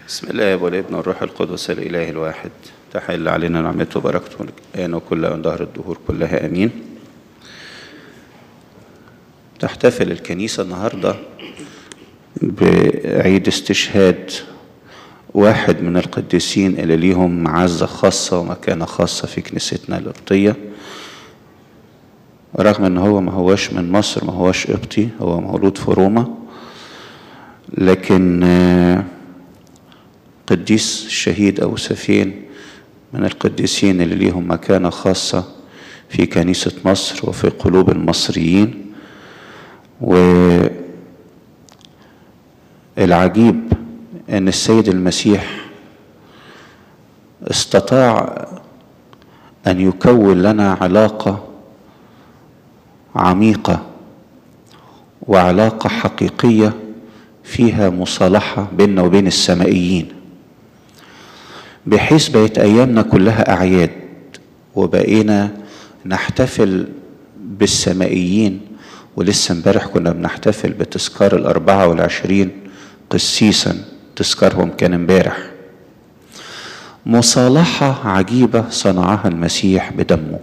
بسم الله والابن والروح القدس الاله الواحد تحل علينا نعمته وبركته الان وكل ان دهر الدهور كلها امين تحتفل الكنيسه النهارده بعيد استشهاد واحد من القديسين اللي ليهم معزه خاصه ومكانه خاصه في كنيستنا القبطيه رغم ان هو ما هوش من مصر ما هوش قبطي هو مولود في روما لكن آه قديس الشهيد أو سفين من القديسين اللي ليهم مكانة خاصة في كنيسة مصر وفي قلوب المصريين والعجيب أن السيد المسيح استطاع أن يكون لنا علاقة عميقة وعلاقة حقيقية فيها مصالحة بيننا وبين السمائيين بحيث بقت أيامنا كلها أعياد وبقينا نحتفل بالسمائيين ولسه امبارح كنا بنحتفل بتذكار الأربعة والعشرين قسيسا تذكارهم كان امبارح مصالحة عجيبة صنعها المسيح بدمه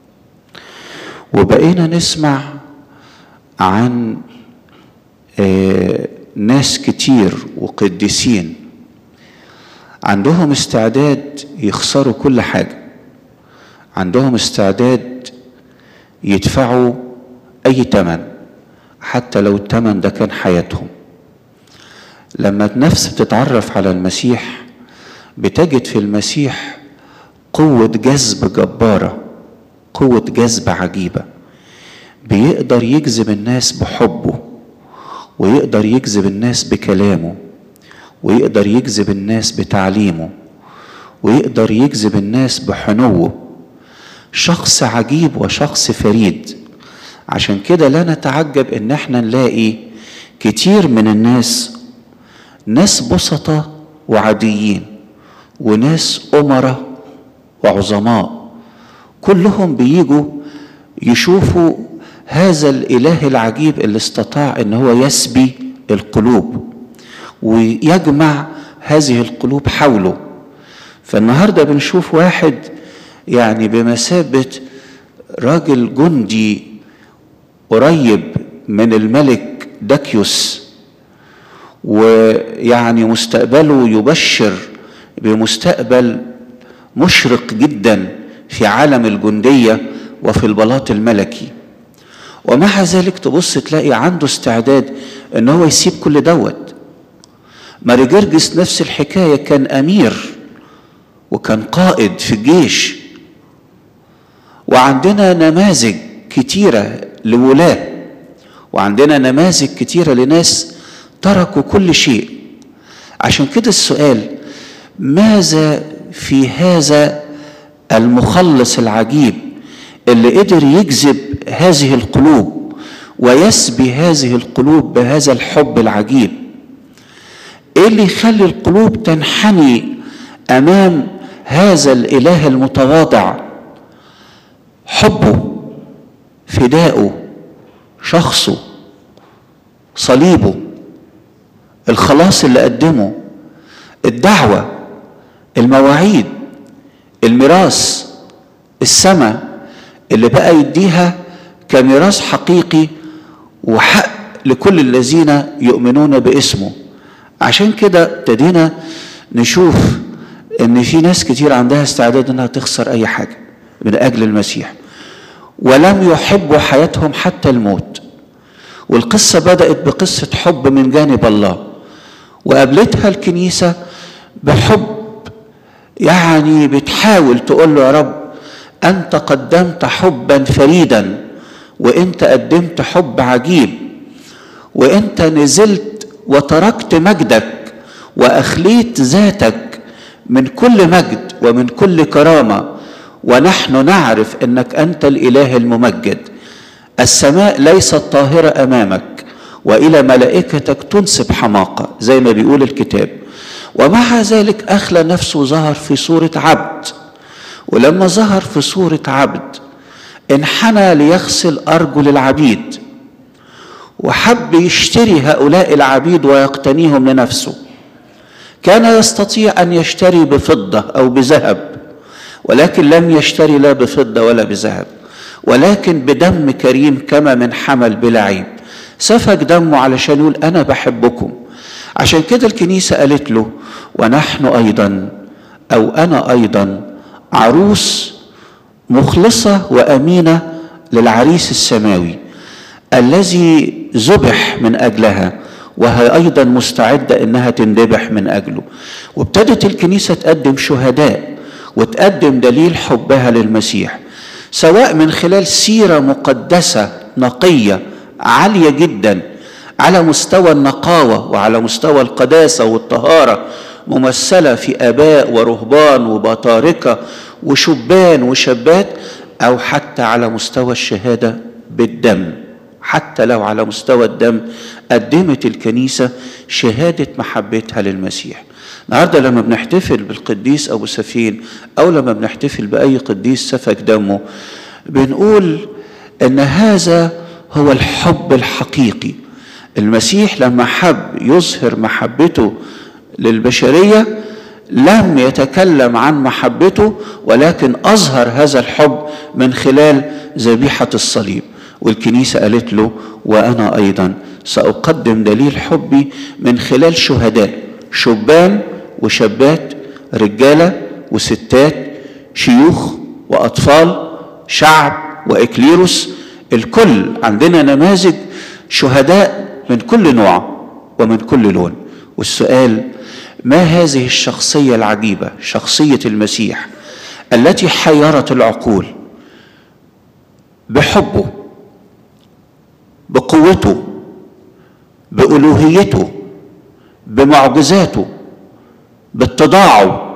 وبقينا نسمع عن آه ناس كتير وقديسين عندهم استعداد يخسروا كل حاجة عندهم استعداد يدفعوا أي تمن حتى لو التمن ده كان حياتهم لما النفس بتتعرف على المسيح بتجد في المسيح قوة جذب جبارة قوة جذب عجيبة بيقدر يجذب الناس بحبه ويقدر يجذب الناس بكلامه ويقدر يجذب الناس بتعليمه ويقدر يجذب الناس بحنوه شخص عجيب وشخص فريد عشان كده لا نتعجب ان احنا نلاقي كتير من الناس ناس بسطة وعاديين وناس أمراء وعظماء كلهم بيجوا يشوفوا هذا الإله العجيب اللي استطاع ان هو يسبي القلوب ويجمع هذه القلوب حوله فالنهارده بنشوف واحد يعني بمثابه راجل جندي قريب من الملك داكيوس ويعني مستقبله يبشر بمستقبل مشرق جدا في عالم الجنديه وفي البلاط الملكي ومع ذلك تبص تلاقي عنده استعداد ان هو يسيب كل دوت ماري جرجس نفس الحكاية كان أمير وكان قائد في الجيش وعندنا نماذج كتيرة لولاة وعندنا نماذج كتيرة لناس تركوا كل شيء عشان كده السؤال ماذا في هذا المخلص العجيب اللي قدر يجذب هذه القلوب ويسبي هذه القلوب بهذا الحب العجيب ايه اللي يخلي القلوب تنحني امام هذا الاله المتواضع حبه فداؤه شخصه صليبه الخلاص اللي قدمه الدعوه المواعيد الميراث السماء اللي بقى يديها كميراث حقيقي وحق لكل الذين يؤمنون باسمه عشان كده ابتدينا نشوف ان في ناس كتير عندها استعداد انها تخسر اي حاجه من اجل المسيح ولم يحبوا حياتهم حتى الموت والقصه بدات بقصه حب من جانب الله وقابلتها الكنيسه بحب يعني بتحاول تقول له يا رب انت قدمت حبا فريدا وانت قدمت حب عجيب وانت نزلت وتركت مجدك واخليت ذاتك من كل مجد ومن كل كرامه ونحن نعرف انك انت الاله الممجد السماء ليست طاهره امامك والى ملائكتك تنسب حماقه زي ما بيقول الكتاب ومع ذلك اخلى نفسه ظهر في صوره عبد ولما ظهر في صوره عبد انحنى ليغسل ارجل العبيد وحب يشتري هؤلاء العبيد ويقتنيهم لنفسه كان يستطيع ان يشتري بفضه او بذهب ولكن لم يشتري لا بفضه ولا بذهب ولكن بدم كريم كما من حمل بلا عيب سفك دمه علشان يقول انا بحبكم عشان كده الكنيسه قالت له ونحن ايضا او انا ايضا عروس مخلصه وامينه للعريس السماوي الذي ذبح من اجلها وهي ايضا مستعده انها تندبح من اجله وابتدت الكنيسه تقدم شهداء وتقدم دليل حبها للمسيح سواء من خلال سيره مقدسه نقيه عاليه جدا على مستوى النقاوه وعلى مستوى القداسه والطهاره ممثله في اباء ورهبان وبطاركه وشبان وشابات او حتى على مستوى الشهاده بالدم حتى لو على مستوى الدم قدمت الكنيسه شهاده محبتها للمسيح النهارده لما بنحتفل بالقديس ابو سفين او لما بنحتفل باي قديس سفك دمه بنقول ان هذا هو الحب الحقيقي المسيح لما حب يظهر محبته للبشريه لم يتكلم عن محبته ولكن اظهر هذا الحب من خلال ذبيحه الصليب والكنيسه قالت له وانا ايضا ساقدم دليل حبي من خلال شهداء شبان وشابات رجاله وستات شيوخ واطفال شعب واكليروس الكل عندنا نماذج شهداء من كل نوع ومن كل لون والسؤال ما هذه الشخصيه العجيبه شخصيه المسيح التي حيرت العقول بحبه بقوته بالوهيته بمعجزاته باتضاعه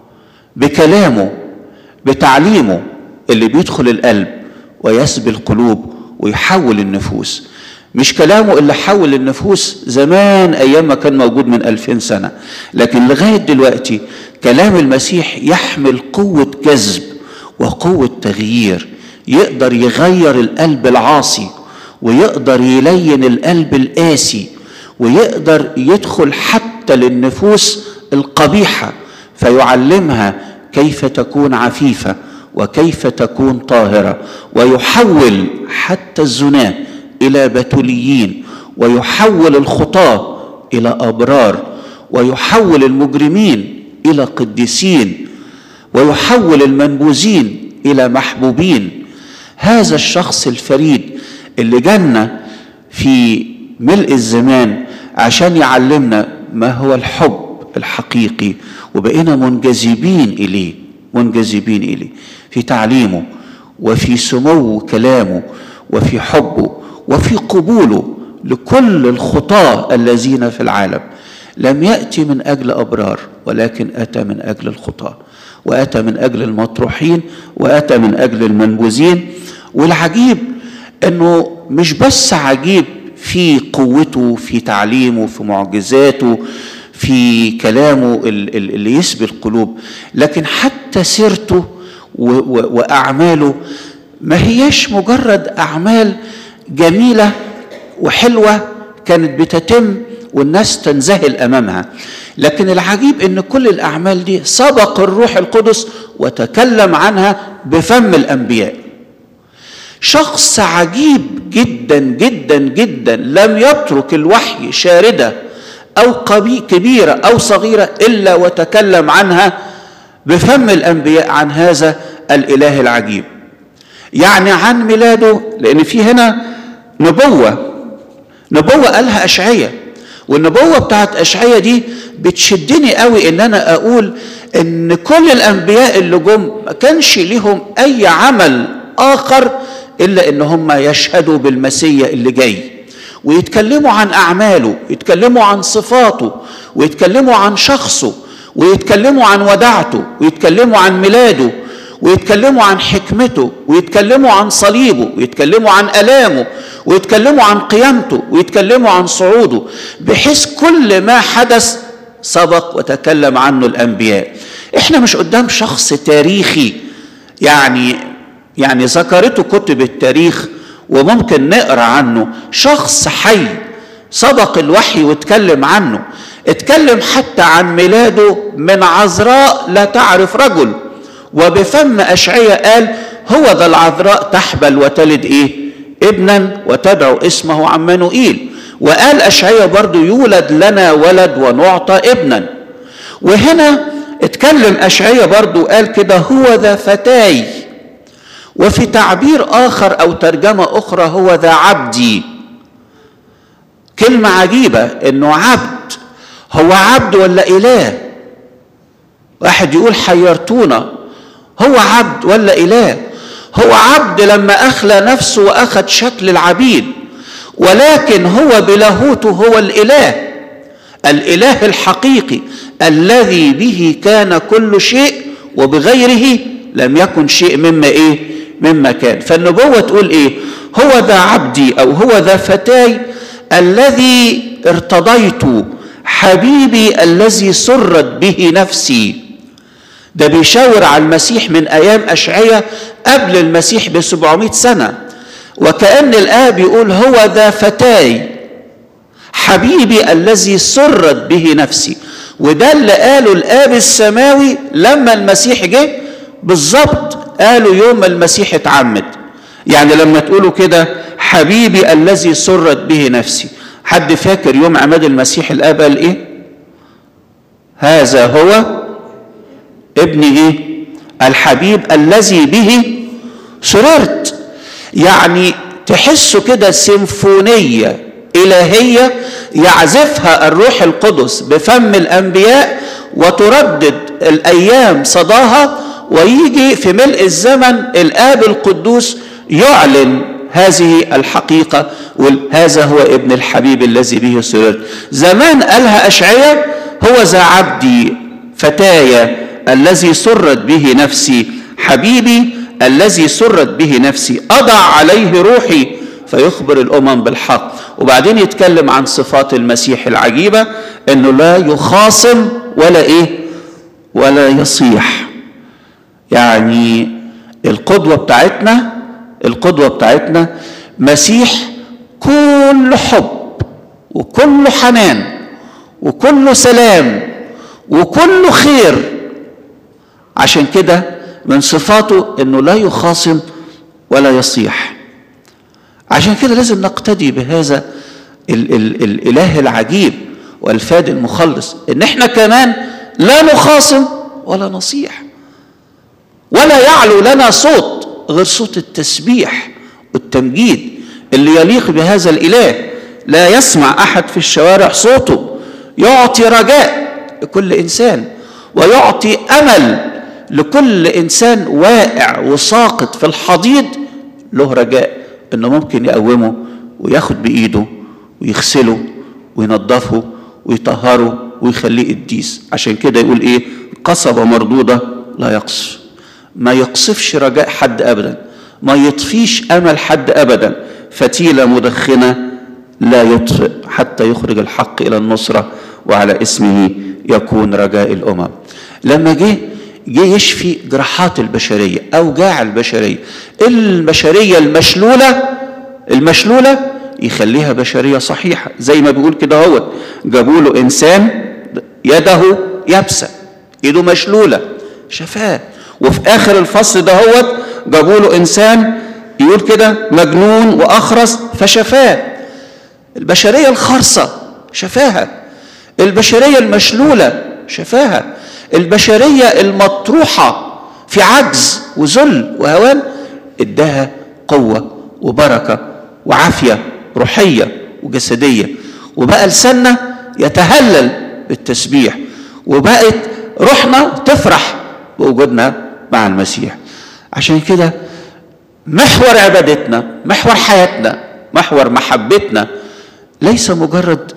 بكلامه بتعليمه اللي بيدخل القلب ويسبي القلوب ويحول النفوس مش كلامه اللي حول النفوس زمان ايام ما كان موجود من ألفين سنة لكن لغاية دلوقتي كلام المسيح يحمل قوة جذب وقوة تغيير يقدر يغير القلب العاصي ويقدر يلين القلب القاسي ويقدر يدخل حتى للنفوس القبيحة فيعلمها كيف تكون عفيفة وكيف تكون طاهرة ويحول حتى الزناه الى بتوليين ويحول الخطاه الى ابرار ويحول المجرمين الى قديسين ويحول المنبوذين الى محبوبين هذا الشخص الفريد اللي جانا في ملء الزمان عشان يعلمنا ما هو الحب الحقيقي وبقينا منجذبين اليه منجذبين اليه في تعليمه وفي سمو كلامه وفي حبه وفي قبوله لكل الخطاة الذين في العالم لم يأتي من أجل أبرار ولكن أتى من أجل الخطاة وأتى من أجل المطروحين وأتى من أجل المنبوذين والعجيب أنه مش بس عجيب في قوته في تعليمه في معجزاته في كلامه اللي يسبي القلوب لكن حتى سيرته وأعماله ما هيش مجرد أعمال جميله وحلوه كانت بتتم والناس تنذهل امامها لكن العجيب ان كل الاعمال دي سبق الروح القدس وتكلم عنها بفم الانبياء شخص عجيب جدا جدا جدا لم يترك الوحي شارده او كبيره او صغيره الا وتكلم عنها بفم الانبياء عن هذا الاله العجيب يعني عن ميلاده لان في هنا نبوة نبوة قالها أشعية والنبوة بتاعت أشعية دي بتشدني قوي إن أنا أقول إن كل الأنبياء اللي جم ما كانش ليهم أي عمل آخر إلا إن هم يشهدوا بالمسيا اللي جاي ويتكلموا عن أعماله يتكلموا عن صفاته ويتكلموا عن شخصه ويتكلموا عن ودعته ويتكلموا عن ميلاده ويتكلموا عن حكمته ويتكلموا عن صليبه ويتكلموا عن الامه ويتكلموا عن قيامته ويتكلموا عن صعوده بحيث كل ما حدث سبق وتكلم عنه الانبياء احنا مش قدام شخص تاريخي يعني يعني ذكرته كتب التاريخ وممكن نقرا عنه شخص حي سبق الوحي واتكلم عنه اتكلم حتى عن ميلاده من عذراء لا تعرف رجل وبفم أشعية قال هو ذا العذراء تحبل وتلد ايه ابنا وتدعو اسمه عمانوئيل وقال أشعية برضو يولد لنا ولد ونعطى ابنا وهنا اتكلم أشعية برضو قال كده هو ذا فتاي وفي تعبير آخر أو ترجمة أخرى هو ذا عبدي كلمة عجيبة إنه عبد هو عبد ولا إله واحد يقول حيرتونا هو عبد ولا إله هو عبد لما أخلى نفسه وأخذ شكل العبيد ولكن هو بلاهوته هو الإله الإله الحقيقي الذي به كان كل شيء وبغيره لم يكن شيء مما إيه مما كان فالنبوة تقول إيه هو ذا عبدي أو هو ذا فتاي الذي ارتضيت حبيبي الذي سرت به نفسي ده بيشاور على المسيح من ايام اشعياء قبل المسيح ب 700 سنه وكان الاب يقول هو ذا فتاي حبيبي الذي سرت به نفسي وده اللي قاله الاب السماوي لما المسيح جه بالظبط قالوا يوم المسيح اتعمد يعني لما تقولوا كده حبيبي الذي سرت به نفسي حد فاكر يوم عماد المسيح الاب قال ايه هذا هو ابني ايه الحبيب الذي به سررت يعني تحسوا كده سيمفونيه الهيه يعزفها الروح القدس بفم الانبياء وتردد الايام صداها ويجي في ملء الزمن الاب القدوس يعلن هذه الحقيقة هذا هو ابن الحبيب الذي به سررت زمان قالها أشعية هو ذا عبدي فتايا الذي سرت به نفسي حبيبي الذي سرت به نفسي أضع عليه روحي فيخبر الأمم بالحق وبعدين يتكلم عن صفات المسيح العجيبة أنه لا يخاصم ولا إيه ولا يصيح يعني القدوة بتاعتنا القدوة بتاعتنا مسيح كل حب وكل حنان وكل سلام وكل خير عشان كده من صفاته انه لا يخاصم ولا يصيح عشان كده لازم نقتدي بهذا ال ال الاله العجيب والفاد المخلص ان احنا كمان لا نخاصم ولا نصيح ولا يعلو لنا صوت غير صوت التسبيح والتمجيد اللي يليق بهذا الاله لا يسمع احد في الشوارع صوته يعطي رجاء لكل انسان ويعطي امل لكل انسان واقع وساقط في الحضيض له رجاء انه ممكن يقومه وياخد بايده ويغسله وينظفه ويطهره ويخليه قديس عشان كده يقول ايه قصبه مردوده لا يقصف ما يقصفش رجاء حد ابدا ما يطفيش امل حد ابدا فتيله مدخنه لا يطفئ حتى يخرج الحق الى النصره وعلى اسمه يكون رجاء الامم لما جه جه يشفي جراحات البشريه اوجاع البشريه البشريه المشلوله المشلوله يخليها بشريه صحيحه زي ما بيقول كده هو جابوا له انسان يده يابسه ايده مشلوله شفاه وفي اخر الفصل ده هو جابوا له انسان يقول كده مجنون واخرس فشفاه البشريه الخرصه شفاها البشريه المشلوله شفاها البشريه المطروحه في عجز وذل وهوان اداها قوه وبركه وعافيه روحيه وجسديه وبقى لساننا يتهلل بالتسبيح وبقت روحنا تفرح بوجودنا مع المسيح عشان كده محور عبادتنا محور حياتنا محور محبتنا ليس مجرد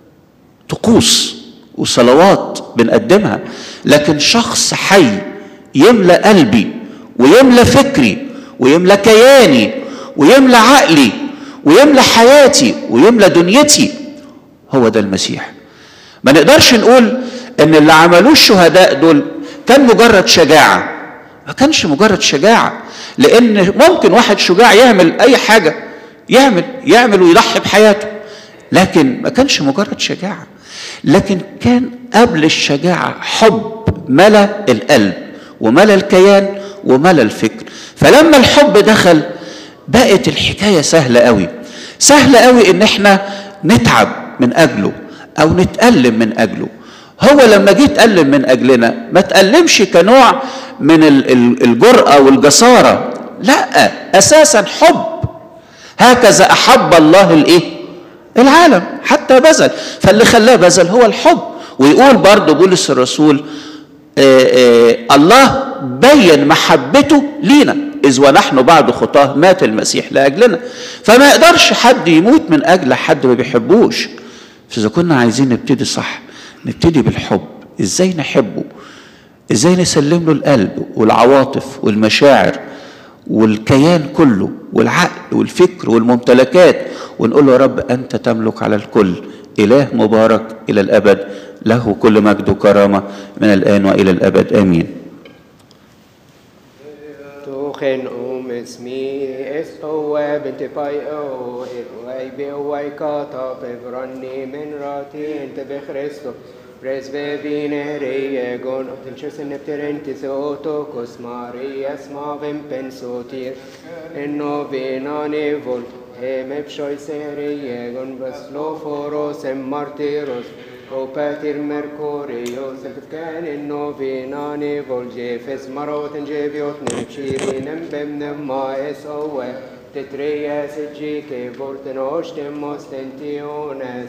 طقوس وصلوات بنقدمها لكن شخص حي يملى قلبي ويملى فكري ويملى كياني ويملى عقلي ويملى حياتي ويملى دنيتي هو ده المسيح ما نقدرش نقول ان اللي عملوه الشهداء دول كان مجرد شجاعه ما كانش مجرد شجاعه لان ممكن واحد شجاع يعمل اي حاجه يعمل يعمل ويضحي بحياته لكن ما كانش مجرد شجاعة لكن كان قبل الشجاعة حب ملا القلب وملا الكيان وملا الفكر فلما الحب دخل بقت الحكاية سهلة قوي سهلة قوي ان احنا نتعب من اجله او نتألم من اجله هو لما جه يتألم من اجلنا ما تألمش كنوع من الجرأة والجسارة لا اساسا حب هكذا احب الله الايه العالم حتى بذل فاللي خلاه بذل هو الحب ويقول برضه بولس الرسول آآ آآ الله بين محبته لينا إذ ونحن بعد خطاه مات المسيح لأجلنا فما يقدرش حد يموت من أجل حد ما بيحبوش فإذا كنا عايزين نبتدي صح نبتدي بالحب إزاي نحبه إزاي نسلم له القلب والعواطف والمشاعر والكيان كله والعقل والفكر والممتلكات ونقول له يا رب أنت تملك على الكل إله مبارك إلى الأبد له كل مجد وكرامة من الآن وإلى الأبد آمين توخن أم اسمي استوى بنت باي أو إرواي بيواي كاتا بفرني من راتي انت بخريستو بريس بيبي نهري جون تنشوس نبترين تسوتو كوس ماري اسما فين بنسوتير إنه بيناني فول هم بشوي سهري جون بس لو فوروس مارتيروس O Pater Mercurius, et can in novinani volgefes marot and jeviot nepchirin and bemnem maes owe, tetreas et gike vorten ostem ostentiones.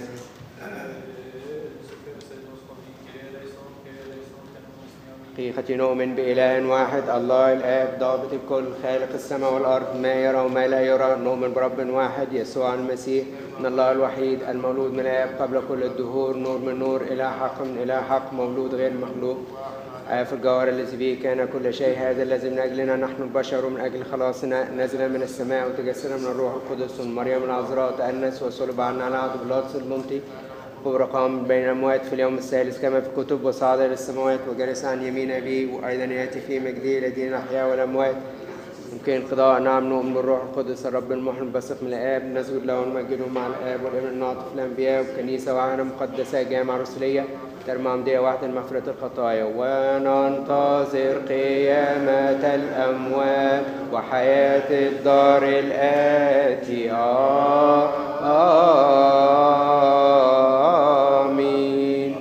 حقيقة نؤمن بإله واحد الله الآب ضابط الكل خالق السماء والأرض ما يرى وما لا يرى نؤمن برب واحد يسوع المسيح من الله الوحيد المولود من الآب قبل كل الدهور نور من نور إله حق من إله حق مولود غير مخلوق في الجوهر الذي به كان كل شيء هذا الذي من أجلنا نحن البشر من أجل خلاصنا نزل من السماء وتجسد من الروح القدس من مريم العذراء تأنس وصلب عنا على عهد بيلاطس المنطي ورقام بين الأموات في اليوم الثالث كما في الكتب وصعد إلى السماوات وجلس عن يمين أبيه وأيضا يأتي في مجده إلى دين الأحياء والأموات يمكن قضاء نعم نؤمن بالروح القدس الرب المحن بثق من الآب نسجد له ونمجده مع الآب والابن الناطق الأنبياء وكنيسة وعالة مقدسة جامعة رسولية ترمى عمدية واحدة لمغفرة الخطايا وننتظر قيامة الأموات وحياة الدار الآتية آمين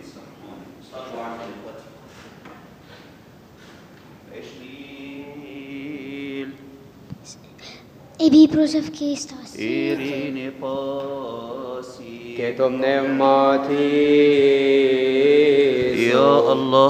Ebi prosaf Kristus. Irine pasi كتب نعمتي يا الله